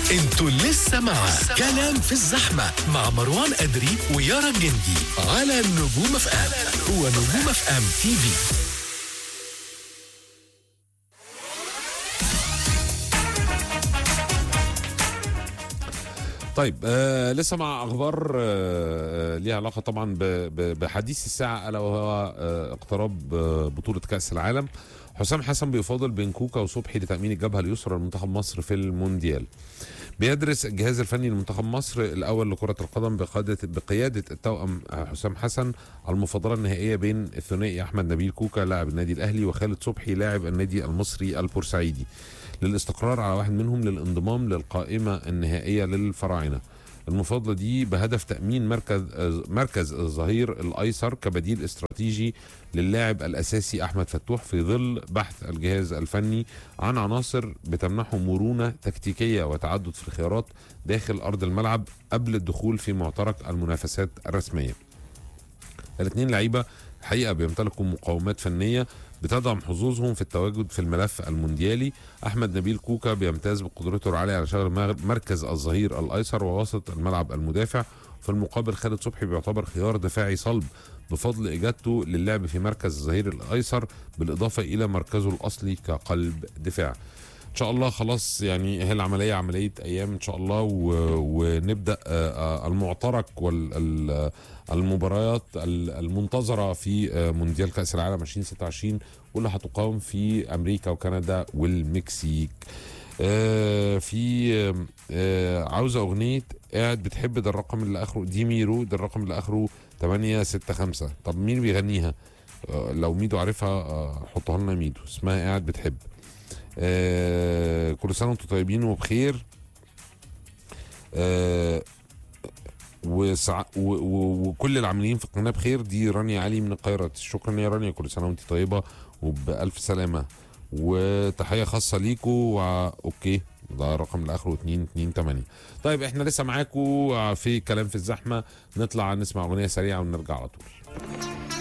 انتوا لسه مع كلام في الزحمة مع مروان أدري ويارا الجندي على نجوم اف ام ونجوم اف ام تي في طيب آه لسه مع اخبار آه آه، ليها علاقه طبعا ب- ب- بحديث الساعه الا وهو آه اقتراب آه بطوله كاس العالم حسام حسن بيفاضل بين كوكا وصبحي لتامين الجبهه اليسرى لمنتخب مصر في المونديال بيدرس الجهاز الفني لمنتخب مصر الاول لكره القدم بقياده بقياده التوأم حسام حسن المفاضله النهائيه بين الثنائي احمد نبيل كوكا لاعب النادي الاهلي وخالد صبحي لاعب النادي المصري البورسعيدي للاستقرار على واحد منهم للانضمام للقائمه النهائيه للفراعنه المفاضله دي بهدف تامين مركز مركز الظهير الايسر كبديل استراتيجي للاعب الاساسي احمد فتوح في ظل بحث الجهاز الفني عن عناصر بتمنحه مرونه تكتيكيه وتعدد في الخيارات داخل ارض الملعب قبل الدخول في معترك المنافسات الرسميه. الاثنين لعيبه الحقيقه بيمتلكوا مقومات فنيه بتدعم حظوظهم في التواجد في الملف المونديالي احمد نبيل كوكا بيمتاز بقدرته العاليه على شغل مر- مركز الظهير الايسر ووسط الملعب المدافع في المقابل خالد صبحي بيعتبر خيار دفاعي صلب بفضل اجادته للعب في مركز الظهير الايسر بالاضافه الى مركزه الاصلي كقلب دفاع ان شاء الله خلاص يعني هي العمليه عمليه ايام ان شاء الله و... ونبدا آه، آه، المعترك والمباريات المنتظره في آه، مونديال كاس العالم 2026 واللي هتقام في امريكا وكندا والمكسيك آه، في آه، آه، عاوزه اغنيه قاعد بتحب ده الرقم اللي اخره دي ميرو ده الرقم اللي اخره 865 طب مين بيغنيها آه، لو ميدو عارفها آه، حطها لنا ميدو اسمها قاعد بتحب آه كل سنه وانتم طيبين وبخير آه وسع... و... و... وكل العاملين في القناه بخير دي رانيا علي من القاهره شكرا يا رانيا كل سنه وانت طيبه وبالف سلامه وتحيه خاصه ليكوا وع... اوكي ده رقم اللي اخره 228 طيب احنا لسه معاكم في كلام في الزحمه نطلع نسمع اغنيه سريعه ونرجع على طول